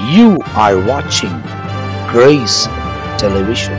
You are watching Grace Television.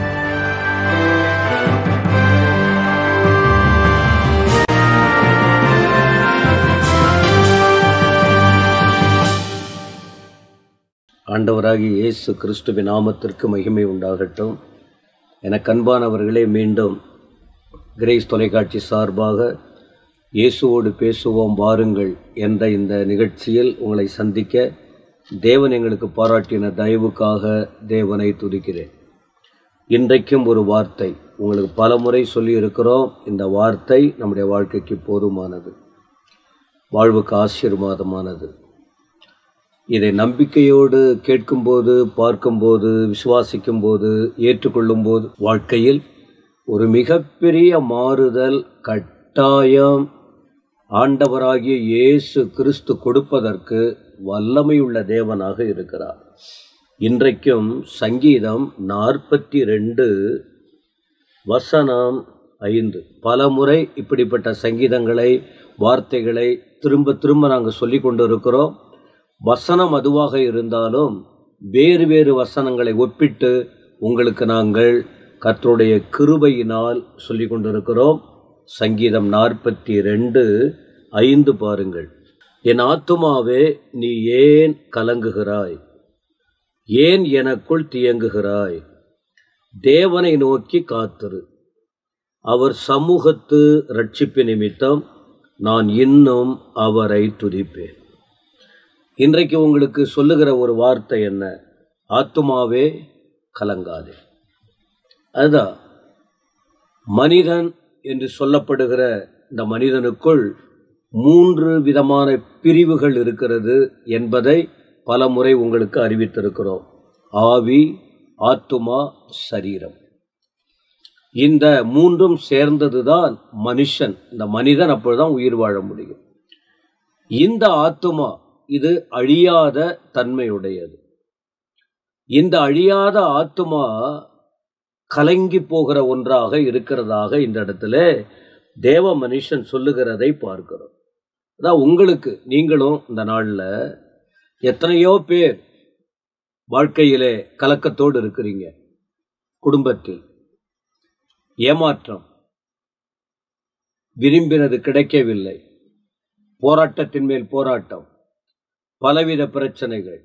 ஆண்டவராகிய இயேசு கிறிஸ்துவின் நாமத்திற்கு மகிமை உண்டாகட்டும் எனக்கு அன்பானவர்களே மீண்டும் கிரேஸ் தொலைக்காட்சி சார்பாக இயேசுவோடு பேசுவோம் வாருங்கள் என்ற இந்த நிகழ்ச்சியில் உங்களை சந்திக்க தேவன் எங்களுக்கு பாராட்டின தயவுக்காக தேவனை துதிக்கிறேன் இன்றைக்கும் ஒரு வார்த்தை உங்களுக்கு பலமுறை சொல்லி இருக்கிறோம் இந்த வார்த்தை நம்முடைய வாழ்க்கைக்கு போதுமானது வாழ்வுக்கு ஆசீர்வாதமானது இதை நம்பிக்கையோடு கேட்கும்போது பார்க்கும்போது விசுவாசிக்கும்போது ஏற்றுக்கொள்ளும்போது வாழ்க்கையில் ஒரு மிகப்பெரிய மாறுதல் கட்டாயம் ஆண்டவராகிய இயேசு கிறிஸ்து கொடுப்பதற்கு வல்லமையுள்ள தேவனாக இருக்கிறார் இன்றைக்கும் சங்கீதம் நாற்பத்தி ரெண்டு வசனம் ஐந்து பல முறை இப்படிப்பட்ட சங்கீதங்களை வார்த்தைகளை திரும்ப திரும்ப நாங்கள் சொல்லி கொண்டு இருக்கிறோம் வசனம் அதுவாக இருந்தாலும் வேறு வேறு வசனங்களை ஒப்பிட்டு உங்களுக்கு நாங்கள் கர்த்தருடைய கிருபையினால் சொல்லி கொண்டிருக்கிறோம் சங்கீதம் நாற்பத்தி ரெண்டு ஐந்து பாருங்கள் என் ஆத்துமாவே நீ ஏன் கலங்குகிறாய் ஏன் எனக்குள் தியங்குகிறாய் தேவனை நோக்கி காத்திரு அவர் சமூகத்து ரட்சிப்பு நிமித்தம் நான் இன்னும் அவரை துதிப்பேன் இன்றைக்கு உங்களுக்கு சொல்லுகிற ஒரு வார்த்தை என்ன ஆத்துமாவே கலங்காதே அதுதான் மனிதன் என்று சொல்லப்படுகிற இந்த மனிதனுக்குள் மூன்று விதமான பிரிவுகள் இருக்கிறது என்பதை பல முறை உங்களுக்கு அறிவித்திருக்கிறோம் ஆவி ஆத்துமா சரீரம் இந்த மூன்றும் சேர்ந்ததுதான் மனுஷன் இந்த மனிதன் அப்பொழுதுதான் உயிர் வாழ முடியும் இந்த ஆத்துமா இது அழியாத தன்மையுடையது இந்த அழியாத ஆத்துமா கலங்கி போகிற ஒன்றாக இருக்கிறதாக இந்த இடத்துல தேவ மனுஷன் சொல்லுகிறதை பார்க்கிறோம் அதான் உங்களுக்கு நீங்களும் இந்த நாளில் எத்தனையோ பேர் வாழ்க்கையிலே கலக்கத்தோடு இருக்கிறீங்க குடும்பத்தில் ஏமாற்றம் விரும்பினது கிடைக்கவில்லை போராட்டத்தின் மேல் போராட்டம் பலவித பிரச்சனைகள்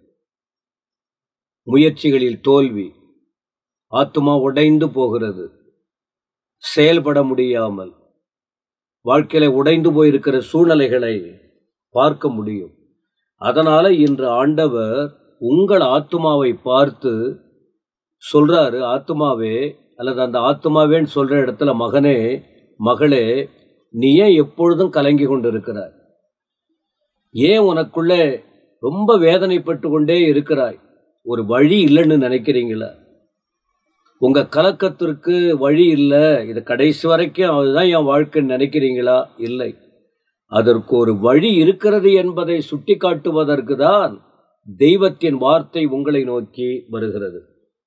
முயற்சிகளில் தோல்வி ஆத்துமா உடைந்து போகிறது செயல்பட முடியாமல் வாழ்க்கையில உடைந்து போயிருக்கிற சூழ்நிலைகளை பார்க்க முடியும் அதனால இன்று ஆண்டவர் உங்கள் ஆத்துமாவை பார்த்து சொல்றாரு ஆத்துமாவே அல்லது அந்த ஆத்துமாவேன்னு சொல்ற இடத்துல மகனே மகளே நீ ஏன் எப்பொழுதும் கலங்கி கொண்டிருக்கிறாய் ஏன் உனக்குள்ளே ரொம்ப வேதனைப்பட்டு கொண்டே இருக்கிறாய் ஒரு வழி இல்லைன்னு நினைக்கிறீங்களா உங்க கலக்கத்திற்கு வழி இல்லை இது கடைசி வரைக்கும் அதுதான் என் வாழ்க்கைன்னு நினைக்கிறீங்களா இல்லை அதற்கு ஒரு வழி இருக்கிறது என்பதை சுட்டி காட்டுவதற்கு தான் தெய்வத்தின் வார்த்தை உங்களை நோக்கி வருகிறது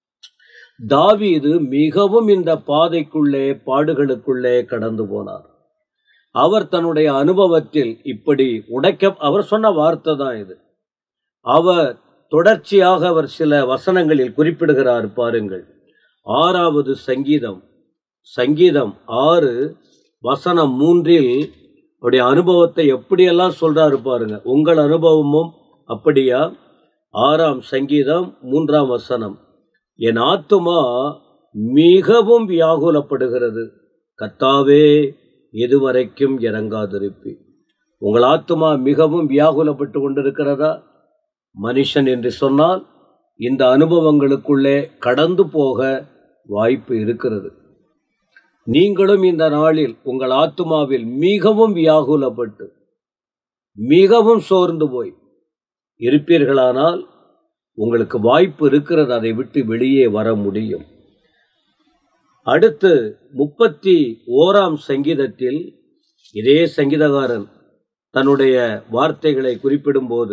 தாவீது மிகவும் இந்த பாதைக்குள்ளே பாடுகளுக்குள்ளே கடந்து போனார் அவர் தன்னுடைய அனுபவத்தில் இப்படி உடைக்க அவர் சொன்ன வார்த்தை தான் இது அவர் தொடர்ச்சியாக அவர் சில வசனங்களில் குறிப்பிடுகிறார் பாருங்கள் ஆறாவது சங்கீதம் சங்கீதம் ஆறு வசனம் மூன்றில் அவருடைய அனுபவத்தை எப்படியெல்லாம் சொல்றாரு பாருங்க உங்கள் அனுபவமும் அப்படியா ஆறாம் சங்கீதம் மூன்றாம் வசனம் என் ஆத்துமா மிகவும் வியாகுலப்படுகிறது கத்தாவே எதுவரைக்கும் இறங்காதிருப்பி உங்கள் ஆத்துமா மிகவும் வியாகுலப்பட்டு கொண்டிருக்கிறதா மனுஷன் என்று சொன்னால் இந்த அனுபவங்களுக்குள்ளே கடந்து போக வாய்ப்பு இருக்கிறது நீங்களும் இந்த நாளில் உங்கள் ஆத்துமாவில் மிகவும் வியாகுலப்பட்டு மிகவும் சோர்ந்து போய் இருப்பீர்களானால் உங்களுக்கு வாய்ப்பு இருக்கிறது அதை விட்டு வெளியே வர முடியும் அடுத்து முப்பத்தி ஓராம் சங்கீதத்தில் இதே சங்கீதகாரன் தன்னுடைய வார்த்தைகளை குறிப்பிடும்போது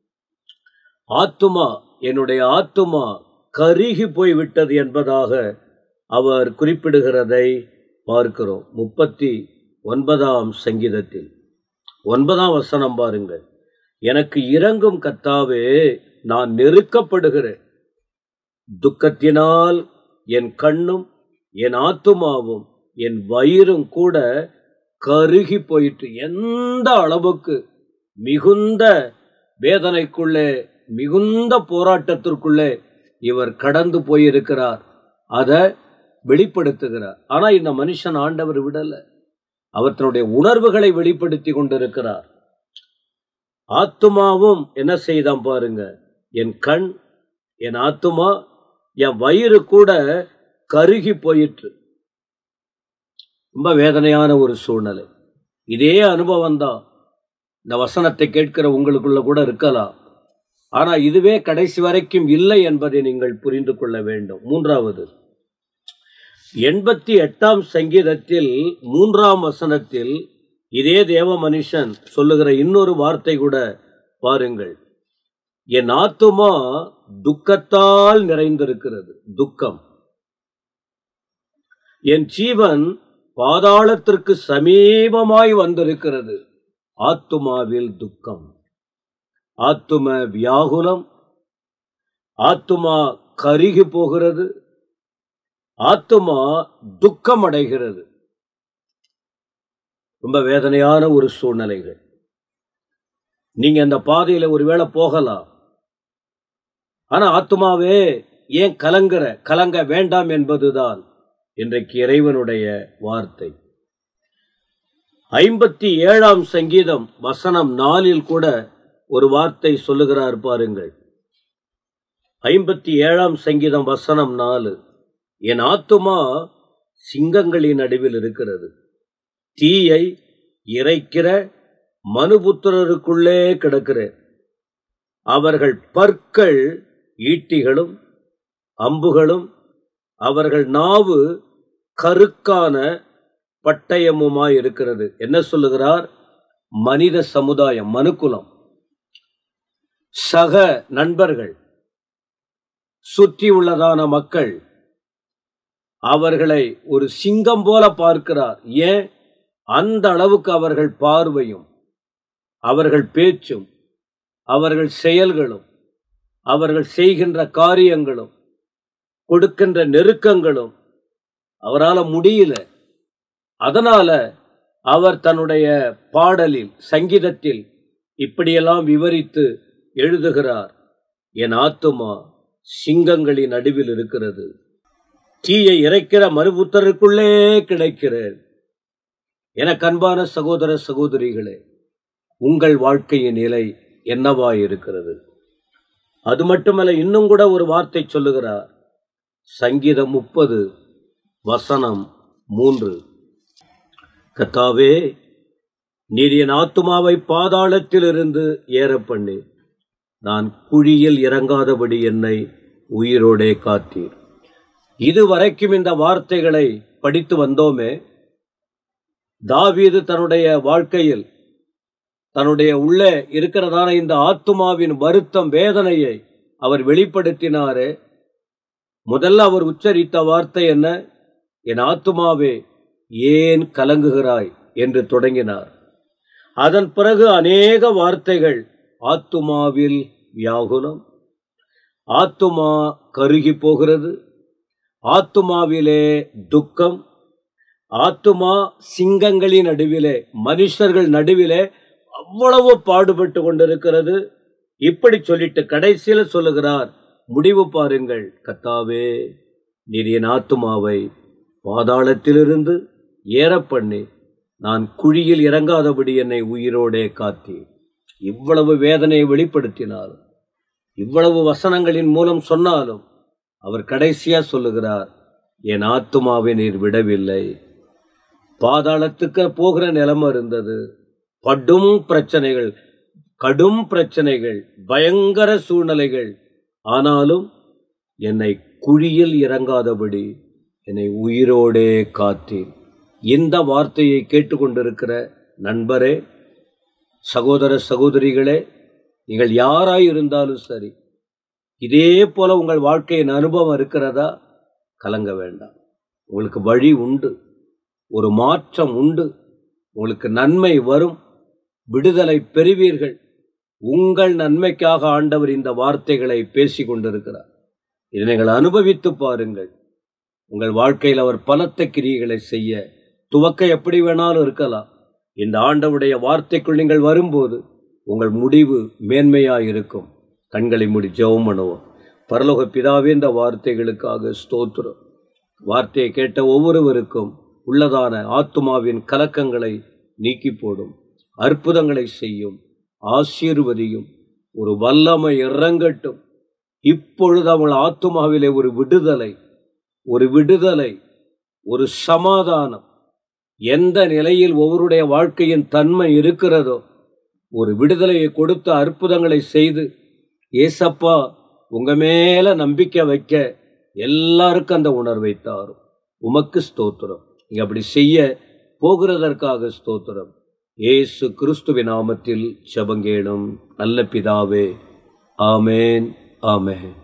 ஆத்துமா என்னுடைய ஆத்துமா கருகி போய் விட்டது என்பதாக அவர் குறிப்பிடுகிறதை பார்க்கிறோம் முப்பத்தி ஒன்பதாம் சங்கீதத்தில் ஒன்பதாம் வசனம் பாருங்கள் எனக்கு இறங்கும் கத்தாவே நான் நெருக்கப்படுகிறேன் துக்கத்தினால் என் கண்ணும் என் ஆத்துமாவும் என் வயிறும் கூட கருகி போயிட்டு எந்த அளவுக்கு மிகுந்த வேதனைக்குள்ளே மிகுந்த போராட்டத்திற்குள்ளே இவர் கடந்து போயிருக்கிறார் அதை வெளிப்படுத்துகிறார் ஆனா இந்த மனுஷன் ஆண்டவர் விடல அவர் தன்னுடைய உணர்வுகளை வெளிப்படுத்தி கொண்டிருக்கிறார் ஆத்துமாவும் என்ன செய்தான் பாருங்க என் கண் என் ஆத்துமா என் வயிறு கூட கருகி போயிற்று ரொம்ப வேதனையான ஒரு சூழ்நிலை இதே அனுபவம் தான் இந்த வசனத்தை கேட்கிற உங்களுக்குள்ள கூட இருக்கலாம் ஆனா இதுவே கடைசி வரைக்கும் இல்லை என்பதை நீங்கள் புரிந்து கொள்ள வேண்டும் மூன்றாவது எண்பத்தி எட்டாம் சங்கீதத்தில் மூன்றாம் வசனத்தில் இதே தேவ மனுஷன் சொல்லுகிற இன்னொரு வார்த்தை கூட பாருங்கள் என் ஆத்துமா துக்கத்தால் நிறைந்திருக்கிறது துக்கம் என் ஜீவன் பாதாளத்திற்கு சமீபமாய் வந்திருக்கிறது ஆத்துமாவில் துக்கம் ஆத்தும வியாகுலம் ஆத்துமா கருகி போகிறது ஆத்துமா துக்கம் அடைகிறது ரொம்ப வேதனையான ஒரு சூழ்நிலைகள் நீங்க அந்த பாதையில ஒருவேளை போகலாம் ஆனா ஆத்துமாவே ஏன் கலங்குற கலங்க வேண்டாம் என்பதுதான் இன்றைக்கு இறைவனுடைய வார்த்தை ஐம்பத்தி ஏழாம் சங்கீதம் வசனம் நாலில் கூட ஒரு வார்த்தை சொல்லுகிறார் பாருங்கள் ஐம்பத்தி ஏழாம் சங்கீதம் வசனம் நாலு என் ஆத்துமா சிங்கங்களின் நடுவில் இருக்கிறது தீயை இறைக்கிற மனுபுத்திரருக்குள்ளே கிடக்கிறேன் அவர்கள் பற்கள் ஈட்டிகளும் அம்புகளும் அவர்கள் நாவு கருக்கான பட்டயமுமாய் இருக்கிறது என்ன சொல்லுகிறார் மனித சமுதாயம் மனுக்குலம் சக நண்பர்கள் சுற்றி உள்ளதான மக்கள் அவர்களை ஒரு சிங்கம் போல பார்க்கிறார் ஏன் அந்த அளவுக்கு அவர்கள் பார்வையும் அவர்கள் பேச்சும் அவர்கள் செயல்களும் அவர்கள் செய்கின்ற காரியங்களும் கொடுக்கின்ற நெருக்கங்களும் அவரால் முடியல அதனால அவர் தன்னுடைய பாடலில் சங்கீதத்தில் இப்படியெல்லாம் விவரித்து எழுதுகிறார் என் ஆத்துமா சிங்கங்களின் நடுவில் இருக்கிறது தீயை இறைக்கிற மறுபுத்தருக்குள்ளே கிடைக்கிறேன் எனக்கு அன்பான சகோதர சகோதரிகளே உங்கள் வாழ்க்கையின் நிலை என்னவாய் இருக்கிறது அது மட்டுமல்ல இன்னும் கூட ஒரு வார்த்தை சொல்லுகிறார் சங்கீதம் முப்பது வசனம் மூன்று கத்தாவே நீர் என் ஆத்துமாவை பாதாளத்திலிருந்து ஏற பண்ணி நான் குழியில் இறங்காதபடி என்னை உயிரோடே காத்தீர் இதுவரைக்கும் இந்த வார்த்தைகளை படித்து வந்தோமே தாவீது தன்னுடைய வாழ்க்கையில் தன்னுடைய உள்ளே இருக்கிறதான இந்த ஆத்துமாவின் வருத்தம் வேதனையை அவர் வெளிப்படுத்தினாரே முதல்ல அவர் உச்சரித்த வார்த்தை என்ன என் ஆத்துமாவே ஏன் கலங்குகிறாய் என்று தொடங்கினார் அதன் பிறகு அநேக வார்த்தைகள் ஆத்துமாவில் வியாகுலம் ஆத்துமா கருகி போகிறது ஆத்துமாவிலே துக்கம் ஆத்துமா சிங்கங்களின் நடுவிலே மனுஷர்கள் நடுவிலே அவ்வளவு பாடுபட்டு கொண்டிருக்கிறது இப்படி சொல்லிட்டு கடைசியில சொல்லுகிறார் முடிவு பாருங்கள் கத்தாவே நீர் என் ஆத்துமாவை பாதாளத்திலிருந்து ஏற பண்ணி நான் குழியில் இறங்காதபடி என்னை உயிரோடே காத்தி இவ்வளவு வேதனையை வெளிப்படுத்தினாலும் இவ்வளவு வசனங்களின் மூலம் சொன்னாலும் அவர் கடைசியா சொல்லுகிறார் என் ஆத்துமாவை நீர் விடவில்லை பாதாளத்துக்கு போகிற நிலைமை இருந்தது படும் பிரச்சனைகள் கடும் பிரச்சனைகள் பயங்கர சூழ்நிலைகள் ஆனாலும் என்னை குழியில் இறங்காதபடி என்னை உயிரோடே காத்தீர் இந்த வார்த்தையை கேட்டுக்கொண்டிருக்கிற நண்பரே சகோதர சகோதரிகளே நீங்கள் யாராய் இருந்தாலும் சரி இதே போல உங்கள் வாழ்க்கையின் அனுபவம் இருக்கிறதா கலங்க வேண்டாம் உங்களுக்கு வழி உண்டு ஒரு மாற்றம் உண்டு உங்களுக்கு நன்மை வரும் விடுதலை பெறுவீர்கள் உங்கள் நன்மைக்காக ஆண்டவர் இந்த வார்த்தைகளை பேசிக் கொண்டிருக்கிறார் இதை நீங்கள் அனுபவித்து பாருங்கள் உங்கள் வாழ்க்கையில் அவர் பலத்த கிரியைகளை செய்ய துவக்க எப்படி வேணாலும் இருக்கலாம் இந்த ஆண்டவுடைய வார்த்தைக்குள் நீங்கள் வரும்போது உங்கள் முடிவு மேன்மையாய் இருக்கும் கண்களை மூடி ஜெபம் பண்ணுவோம் பரலோக பிதாவே இந்த வார்த்தைகளுக்காக ஸ்தோத்திரம் வார்த்தையை கேட்ட ஒவ்வொருவருக்கும் உள்ளதான ஆத்துமாவின் கலக்கங்களை நீக்கி போடும் அற்புதங்களை செய்யும் ஆசீர்வதியும் ஒரு வல்லமை இறங்கட்டும் இப்பொழுது அவள் ஆத்துமாவிலே ஒரு விடுதலை ஒரு விடுதலை ஒரு சமாதானம் எந்த நிலையில் ஒவ்வொருடைய வாழ்க்கையின் தன்மை இருக்கிறதோ ஒரு விடுதலையை கொடுத்து அற்புதங்களை செய்து ஏசப்பா உங்க மேல நம்பிக்கை வைக்க எல்லாருக்கும் அந்த உணர்வை தாரும் உமக்கு ஸ்தோத்திரம் நீங்க அப்படி செய்ய போகிறதற்காக ஸ்தோத்திரம் ஏசு கிறிஸ்துவின் நாமத்தில் செபங்கேணும் நல்ல பிதாவே ஆமேன் ஆமேன்